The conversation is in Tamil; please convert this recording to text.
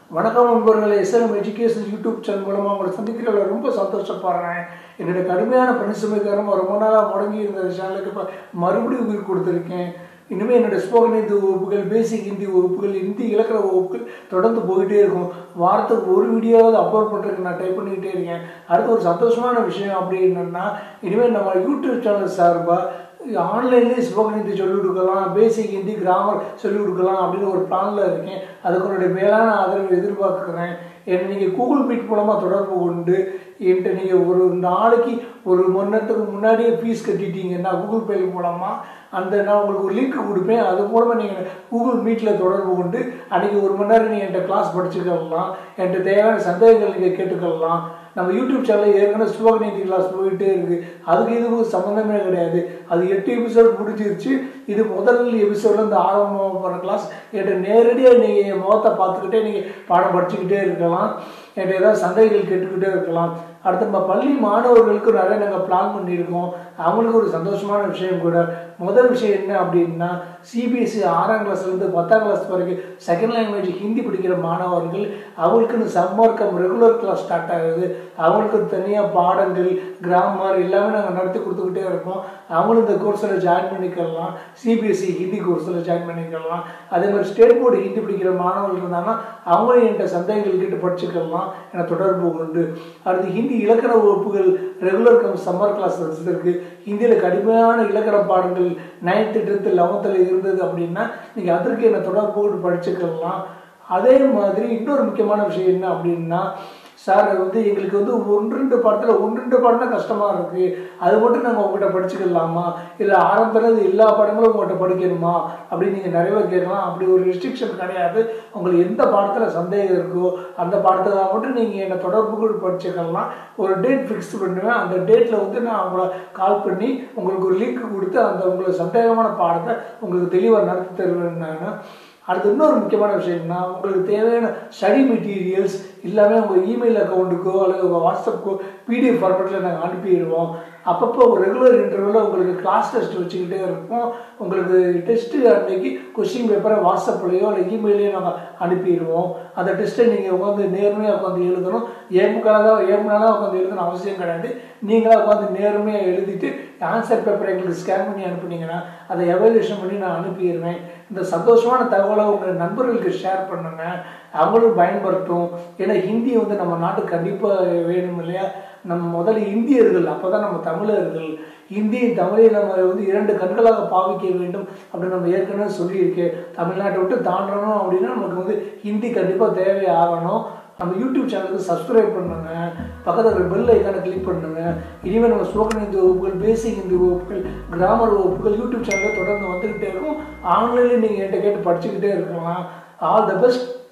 வணக்கம் நண்பர்களே எஸ்எல்எம் எஜுகேஷன் யூடியூப் சேனல் மூலமாக உங்களை சந்திக்கிறதுல ரொம்ப சந்தோஷப்படுறேன் என்னுடைய கடுமையான பணிசுமை காரணமாக ரொம்ப நாளாக முடங்கி இருந்த சேனலுக்கு இப்போ மறுபடியும் உயிர் கொடுத்துருக்கேன் இனிமேல் என்னோடய ஸ்போக்கன் ஹிந்தி வகுப்புகள் பேசிக் ஹிந்தி வகுப்புகள் ஹிந்தி இலக்கண வகுப்புகள் தொடர்ந்து போயிட்டே இருக்கும் வாரத்துக்கு ஒரு வீடியோவாவது அப்லோட் பண்ணுறதுக்கு நான் டைப் பண்ணிக்கிட்டே இருக்கேன் அடுத்து ஒரு சந்தோஷமான விஷயம் அப்படி என்னென்னா இனிமேல் நம்ம யூடியூப் சேனல் சார்பாக ஆன்லைன்லேயே ஸ்போக்கன் ஹிந்தி சொல்லிக் கொடுக்கலாம் பேசிக் ஹிந்தி கிராமர் சொல்லிக் கொடுக்கலாம் அப்படின்னு ஒரு பிளானில் இருக்கேன் அதுக்கு உன்னுடைய மேலான ஆதரவு எதிர்பார்க்குறேன் என்னை நீங்கள் கூகுள் மீட் மூலமாக தொடர்பு கொண்டு என்கிட்ட நீங்கள் ஒரு நாளைக்கு ஒரு மணி நேரத்துக்கு முன்னாடியே ஃபீஸ் கட்டிட்டீங்கன்னா கூகுள் பே மூலமாக அந்த நான் உங்களுக்கு ஒரு லிங்க் கொடுப்பேன் அது மூலமாக நீங்கள் கூகுள் மீட்டில் தொடர்பு கொண்டு அன்றைக்கி ஒரு மணி நேரம் நீங்கள் என்கிட்ட கிளாஸ் படிச்சுக்கலாம் என்கிட்ட தேவையான சந்தேகங்கள் நீங்கள் கேட்டுக்கலாம் நம்ம யூடியூப் சேனலில் ஏற்கனவே ஸ்போக்கன் ஹிந்தி கிளாஸ் போயிட்டே இருக்குது அதுக்கு இதுக்கு சம்மந்தமே கிடையாது அது எட்டு எபிசோடு முடிஞ்சிருச்சு இது முதல் எபிசோட்லேருந்து ஆரம்பம் போகிற கிளாஸ் என்கிட்ட நேரடியாக நீங்கள் என் முகத்தை பார்த்துக்கிட்டே நீங்கள் பாடம் படிச்சுக்கிட்டே இருக்கலாம் என்கிட்ட ஏதாவது சந்தேகங்கள் கேட்டுக்கிட்டே இருக்கலாம் அடுத்து நம்ம பள்ளி மாணவர்களுக்கு நிறைய நாங்கள் பிளான் பண்ணியிருக்கோம் அவங்களுக்கு ஒரு சந்தோஷமான விஷயம் கூட முதல் விஷயம் என்ன அப்படின்னா சிபிஎஸ்சி ஆறாம் கிளாஸ்லேருந்து பத்தாம் கிளாஸ் வரைக்கும் செகண்ட் லாங்குவேஜ் ஹிந்தி படிக்கிற மாணவர்கள் அவங்களுக்குன்னு சம்மர்க்கம் ரெகுலர் கிளாஸ் ஸ்டார்ட் ஆகுது அவங்களுக்கு தனியாக பாடங்கள் கிராமர் எல்லாமே நாங்கள் நடத்தி கொடுத்துக்கிட்டே இருக்கோம் அவங்களும் இந்த கோர்ஸில் ஜாயின் பண்ணிக்கலாம் சிபிஎஸ்சி ஹிந்தி கோர்ஸில் ஜாயின் பண்ணிக்கலாம் அதே மாதிரி ஸ்டேட் போர்டு ஹிந்தி படிக்கிற மாணவர்கள் இருந்தாங்கன்னா அவங்களும் என்கிட்ட சந்தேகங்கள் கிட்ட படிச்சுக்கலாம் என தொடர்பு கொண்டு அடுத்து ஹிந்தி இலக்கண வகுப்புகள் ரெகுலர் கம் சம்மர் கிளாஸ் இருக்கு ஹிந்தியில் கடுமையான இலக்கண பாடங்கள் நைன்த்து டென்த்து லெவன்த்தில் இருந்தது அப்படின்னா நீங்கள் அதற்கு என்ன தொடர்பு கொண்டு படிச்சுக்கலாம் அதே மாதிரி இன்னொரு முக்கியமான விஷயம் என்ன அப்படின்னா சார் வந்து எங்களுக்கு வந்து ஒன்று ரெண்டு பாடத்தில் ஒன்று ரெண்டு பாடம் தான் கஷ்டமாக இருக்குது அது மட்டும் நாங்கள் உங்கள்கிட்ட படிச்சுக்கலாமா இல்லை ஆரம்பத்தில் எல்லா பாடங்களும் உங்கள்கிட்ட படிக்கணுமா அப்படின்னு நீங்கள் நிறைய பேர் கேட்கலாம் அப்படி ஒரு ரெஸ்ட்ரிக்ஷன் கிடையாது உங்களுக்கு எந்த பாடத்தில் சந்தேகம் இருக்கோ அந்த பாடத்தில் மட்டும் நீங்கள் என்னை தொடர்பு கொண்டு படிச்சுக்கலாம் ஒரு டேட் ஃபிக்ஸ் பண்ணுவேன் அந்த டேட்டில் வந்து நான் அவங்கள கால் பண்ணி உங்களுக்கு ஒரு லிங்க் கொடுத்து அந்த உங்களுக்கு சந்தேகமான பாடத்தை உங்களுக்கு தெளிவாக நடத்தி தருவேன் நான் அடுத்து இன்னொரு முக்கியமான விஷயம்னா உங்களுக்கு தேவையான ஸ்டடி மெட்டீரியல்ஸ் எல்லாமே உங்கள் இமெயில் அக்கௌண்ட்டுக்கோ அல்லது உங்கள் வாட்ஸ்அப்புக்கோ பிடிஎஃப் ஃபார்மேட்டில் நாங்கள் அனுப்பிடுவோம் அப்பப்போ ஒரு ரெகுலர் இன்டர்வியூவில் உங்களுக்கு கிளாஸ் டெஸ்ட் வச்சுக்கிட்டே இருப்போம் உங்களுக்கு டெஸ்ட்டு அன்னைக்கு கொஸ்டின் பேப்பரை வாட்ஸ்அப்லேயோ இல்லை இமெயிலையோ நாங்கள் அனுப்பிடுவோம் அந்த டெஸ்ட்டை நீங்கள் உட்காந்து நேர்மையாக உட்காந்து எழுதணும் ஏமுக்காக ஏமுனாலாம் உட்காந்து எழுதணும் அவசியம் கிடையாது நீங்களாக உட்காந்து நேர்மையாக எழுதிட்டு ஆன்சர் பேப்பரை எங்களுக்கு ஸ்கேன் பண்ணி அனுப்புனீங்கன்னா அதை எவல்யூஷன் பண்ணி நான் அனுப்பிடுவேன் இந்த சந்தோஷமான தகவலை உங்கள் நண்பர்களுக்கு ஷேர் பண்ணுங்க அவங்களும் பயன்படுத்தும் ஏன்னா ஹிந்தி வந்து நம்ம நாட்டுக்கு கண்டிப்பாக வேணும் இல்லையா நம்ம முதல்ல இந்தியர்கள் அப்போ தான் நம்ம தமிழர்கள் ஹிந்தியும் தமிழையும் நம்ம வந்து இரண்டு கண்களாக பாவிக்க வேண்டும் அப்படின்னு நம்ம ஏற்கனவே சொல்லியிருக்கேன் தமிழ்நாட்டை விட்டு தாண்டணும் அப்படின்னா நமக்கு வந்து ஹிந்தி கண்டிப்பாக தேவையாகணும் நம்ம யூடியூப் சேனலுக்கு சப்ஸ்கிரைப் பண்ணுங்க பக்கத்தில் இருக்கிற பெல் ஐக்கானை கிளிக் பண்ணுங்க இனிமேல் நம்ம ஸ்போக்கன் ஹிந்தி வகுப்புகள் பேசிக் ஹிந்தி வகுப்புகள் கிராமர் வகுப்புகள் யூடியூப் சேனலில் தொடர்ந்து வந்துக்கிட்டே இருக்கும் ஆன்லைனில் நீங்கள் என்கிட்ட கேட்டு படிச்சுக்கிட்டே இருக்கலாம் ஆல் த பெஸ்ட்